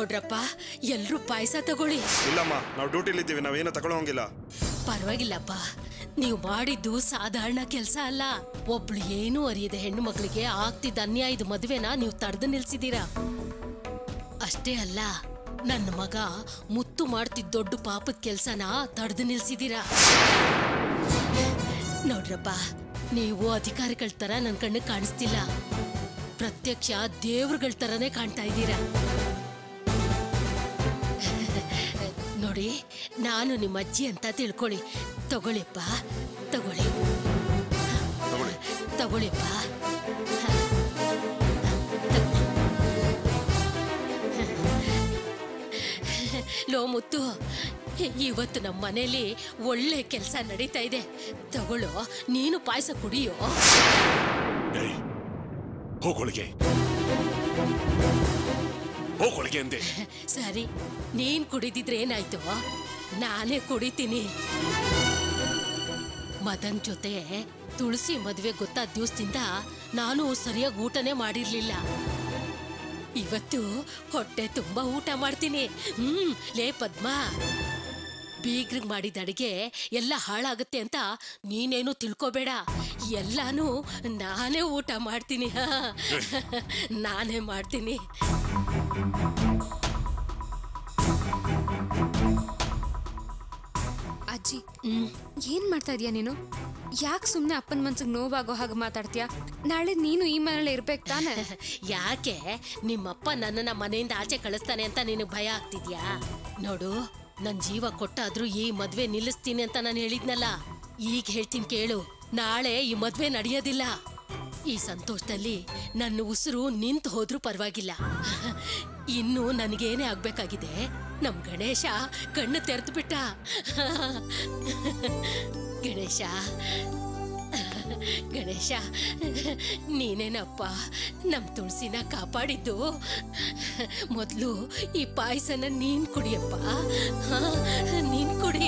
ನೋಡ್ರಪ್ಪ ಎಲ್ರೂ ಪಾಯಸ ತಗೊಳ್ಳಿ ಇಲ್ಲಮ್ಮ ನಾವು ಡ್ಯೂಟಿಲಿದ್ದೀವಿ ನಾವೇನು ತಗೊಳ್ಳೋಂಗಿಲ್ಲ ಪರವಾಗಿಲ್ಲಪ್ಪ ನೀವು ಮಾಡಿದ್ದು ಸಾಧಾರಣ ಕೆಲಸ ಅಲ್ಲ ಒಬ್ಳು ಏನೂ ಅರಿಯದೆ ಹೆಣ್ಣು ಮಕ್ಕಳಿಗೆ ಆಗ್ತಿದ್ದ ಅನ್ಯಾಯದ ಮದುವೆನ ನೀವು ತಡೆದು ನಿಲ್ಸಿದೀರಾ ಅಷ್ಟೇ ಅಲ್ಲ ನನ್ನ ಮಗ ಮುತ್ತು ಮಾಡ್ತಿದ್ದ ದೊಡ್ಡ ಪಾಪದ ಕೆಲ್ಸನ ತಡೆದು ನಿಲ್ಸಿದೀರಾ ನೋಡ್ರಪ್ಪ ನೀವು ಅಧಿಕಾರಿಗಳ ತರ ನನ್ನ ಕಣ್ಣಿಗೆ ಕಾಣಿಸ್ತಿಲ್ಲ ಪ್ರತ್ಯಕ್ಷ ದೇವ್ರುಗಳ ತರನೇ ಕಾಣ್ತಾ ಇದ್ದೀರಾ ನೋಡಿ ನಾನು ನಿಮ್ಮ ಅಜ್ಜಿ ಅಂತ ತಿಳ್ಕೊಳ್ಳಿ ತಗೊಳ್ಳಿಪ್ಪ ತಗೊಳ್ಳಿ ತಗೊಳ್ಳಿ ತಗೊಳ್ಳಿಪ್ಪ ಲೋ ಮುತ್ತು ಇವತ್ತು ನಮ್ಮ ಮನೇಲಿ ಒಳ್ಳೆ ಕೆಲಸ ನಡೀತಾ ಇದೆ ತಗೊಳ್ಳೋ ನೀನು ಪಾಯಸ ಕುಡಿಯೋ ಏಯ್ ಹೋಗೊಳಗೆ ಹೋಗೊಳಗೆ ಅಂದೆ ಸರಿ ನೀನ್ ಕುಡಿದಿದ್ರೆ ಏನಾಯ್ತು ನಾನೇ ಕುಡಿತೀನಿ ಮದನ್ ಜೊತೆ ತುಳಸಿ ಮದ್ವೆ ಗೊತ್ತಾದ ದಿವಸದಿಂದ ನಾನು ಸರಿಯಾಗಿ ಊಟನೇ ಮಾಡಿರ್ಲಿಲ್ಲ ಇವತ್ತು ಹೊಟ್ಟೆ ತುಂಬಾ ಊಟ ಮಾಡ್ತೀನಿ ಹ್ಮ್ ಲೇ ಪದ್ಮ ಬೀಗ್ರಿಗೆ ಮಾಡಿದ ಅಡಿಗೆ ಎಲ್ಲ ಹಾಳಾಗುತ್ತೆ ಅಂತ ನೀನೇನು ತಿಳ್ಕೊಬೇಡ ಎಲ್ಲಾನು ನಾನೇ ಊಟ ಮಾಡ್ತೀನಿ ಹಾ. ನಾನೇ ಮಾಡ್ತೀನಿ ಅಜ್ಜಿ ಹ್ಮ್ ಏನ್ ಮಾಡ್ತಾ ಇದೀಯ ನೀನು ಯಾಕೆ ಸುಮ್ಮನೆ ಅಪ್ಪನ ಮನ್ಸಿಗೆ ನೋವಾಗೋ ಹಾಗೆ ಮಾತಾಡ್ತೀಯ ನಾಳೆ ನೀನು ಈ ಮನೇಲಿ ಇರ್ಬೇಕು ತಾನೆ ಯಾಕೆ ನಿಮ್ಮಪ್ಪ ನನ್ನನ್ನ ಮನೆಯಿಂದ ಆಚೆ ಕಳಿಸ್ತಾನೆ ಅಂತ ನಿನಗೆ ಭಯ ಆಗ್ತಿದ್ಯಾ ನೋಡು ನನ್ ಜೀವ ಕೊಟ್ಟಾದ್ರೂ ಈ ಮದ್ವೆ ನಿಲ್ಲಿಸ್ತೀನಿ ಅಂತ ನಾನು ಹೇಳಿದ್ನಲ್ಲ ಈಗ ಹೇಳ್ತೀನಿ ಕೇಳು ನಾಳೆ ಈ ಮದ್ವೆ ನಡೆಯೋದಿಲ್ಲ ಈ ಸಂತೋಷದಲ್ಲಿ ನನ್ನ ಉಸಿರು ನಿಂತು ಹೋದ್ರೂ ಪರವಾಗಿಲ್ಲ ಇನ್ನು ನನಗೇನೇ ಆಗ್ಬೇಕಾಗಿದೆ ನಮ್ ಗಣೇಶ ಕಣ್ಣು ತೆರೆದು ಬಿಟ್ಟ ಗಣೇಶ ಗಣೇಶ ನೀನೇನಪ್ಪ ನಮ್ ತುಳಸಿನ ಕಾಪಾಡಿದ್ದು ಮೊದಲು ಈ ಪಾಯಸನ ನೀನ್ ಕುಡಿಯಪ್ಪ ಹಾ, ನೀನ್ ಕುಡಿ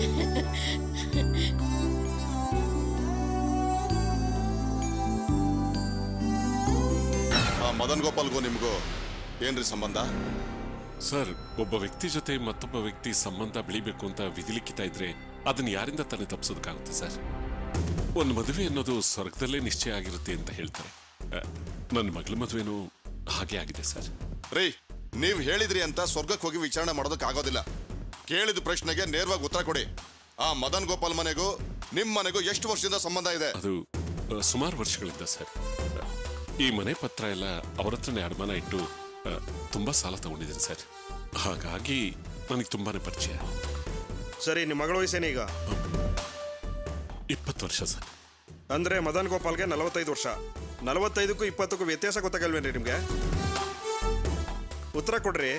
ಆ ಮದನ್ ಗೋಪಾಲ್ಗೂ ನಿಮ್ಗೂ ಏನ್ರಿ ಸಂಬಂಧ ಸರ್ ಒಬ್ಬ ವ್ಯಕ್ತಿ ಜೊತೆ ಮತ್ತೊಬ್ಬ ವ್ಯಕ್ತಿ ಸಂಬಂಧ ಬೆಳಿಬೇಕು ಅಂತ ವಿಧಿಲಿಖಿತ ಇದ್ರೆ ಅದನ್ನ ಯಾರಿಂದ ತಾನೇ ತಪ್ಪಿಸೋದಕ್ಕಾಗುತ್ತೆ ಸರ್ ಒಂದು ಮದುವೆ ಅನ್ನೋದು ಸ್ವರ್ಗದಲ್ಲೇ ನಿಶ್ಚಯ ಆಗಿರುತ್ತೆ ಅಂತ ಹೇಳ್ತಾರೆ ಅ, ನನ್ನ ಮಗಳ ಮದುವೆನೂ ಹಾಗೆ ಆಗಿದೆ ಸರ್ ರೀ ನೀವ್ ಹೇಳಿದ್ರಿ ಅಂತ ಸ್ವರ್ಗಕ್ಕೆ ಹೋಗಿ ವಿಚಾರಣೆ ಮಾಡೋದಕ್ ಆಗೋದಿಲ್ಲ ಕೇಳಿದ ಪ್ರಶ್ನೆಗೆ ನೇರವಾಗಿ ಉತ್ತರ ಕೊಡಿ ಆ ಮದನ್ ಗೋಪಾಲ್ ಮನೆಗೂ ನಿಮ್ ಮನೆಗೂ ಎಷ್ಟು ವರ್ಷದಿಂದ ಸಂಬಂಧ ಇದೆ ಅದು ಅ, ಸುಮಾರು ವರ್ಷಗಳಿಂದ ಸರ್ ಅ, ಈ ಮನೆ ಪತ್ರ ಎಲ್ಲ ಅವ್ರ ಹತ್ರನೇ ಅಡಮಾನ ಇಟ್ಟು ಅ, ತುಂಬಾ ಸಾಲ ತಗೊಂಡಿದ್ದೀನಿ ಸರ್ ಹಾಗಾಗಿ ನನಗೆ ತುಂಬಾನೇ ಪರಿಚಯ ಸರಿ ನಿಮ್ಮ ಮಗಳ ವಯಸ್ಸೇನೀಗ ಇಪ್ಪತ್ತು ವರ್ಷ ಸರ್ ಅಂದ್ರೆ ಮದನ್ ಗೋಪಾಲ್ಗೆ ನಲವತ್ತೈದು ವರ್ಷ ನಲವತ್ತೈದಕ್ಕೂ ಇಪ್ಪತ್ತಕ್ಕೂ ವ್ಯತ್ಯಾಸ ಗೊತ್ತಾಗಲ್ವೇನ್ರಿ ನಿಮ್ಗೆ ಉತ್ತರ ಕೊಡ್ರಿ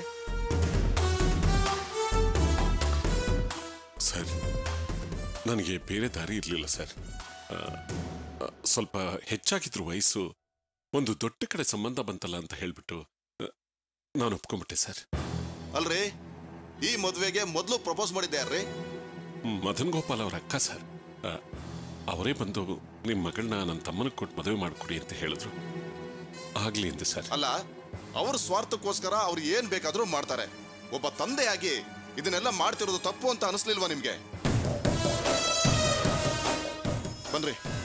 ಸರ್ ನನಗೆ ಬೇರೆ ದಾರಿ ಇರಲಿಲ್ಲ ಸರ್ ಆ, ಆ, ಸ್ವಲ್ಪ ಹೆಚ್ಚಾಗಿದ್ರು ವಯಸ್ಸು ಒಂದು ದೊಡ್ಡ ಕಡೆ ಸಂಬಂಧ ಬಂತಲ್ಲ ಅಂತ ಹೇಳ್ಬಿಟ್ಟು ಆ, ನಾನು ಒಪ್ಕೊಂಡ್ಬಿಟ್ಟೆ ಸರ್ ಅಲ್ರಿ ಈ ಮದ್ವೆಗೆ ಮೊದಲು ಪ್ರಪೋಸ್ ಮಾಡಿದ್ದೆ ಯಾರ್ರಿ ಮದನ್ ಗೋಪಾಲ್ ಅವರ ಅಕ್ಕ ಸರ್ ಆ, ಅವರೇ ಬಂದು ನಿಮ್ಮ ಮಗಳನ್ನ ನನ್ನ ತಮ್ಮನಿಗೆ ಕೊಟ್ಟು ಮದುವೆ ಮಾಡಿಕೊಡಿ ಅಂತ ಹೇಳಿದ್ರು ಆಗ್ಲಿ ಅಂದೆ ಸರ್ ಅಲ್ಲ ಅವ್ರ ಸ್ವಾರ್ಥಕ್ಕೋಸ್ಕರ ಅವ್ರು ಏನ್ ಬೇಕಾದ್ರೂ ಮಾಡ್ತಾರೆ ಒಬ್ಬ ತಂದೆಯಾಗಿ ಇದನ್ನೆಲ್ಲ ಮಾಡ್ತಿರೋದು ತಪ್ಪು ಅಂತ ಅನಿಸ್ಲಿಲ್ವಾ ನಿಮ್ಗೆ ಬನ್ರಿ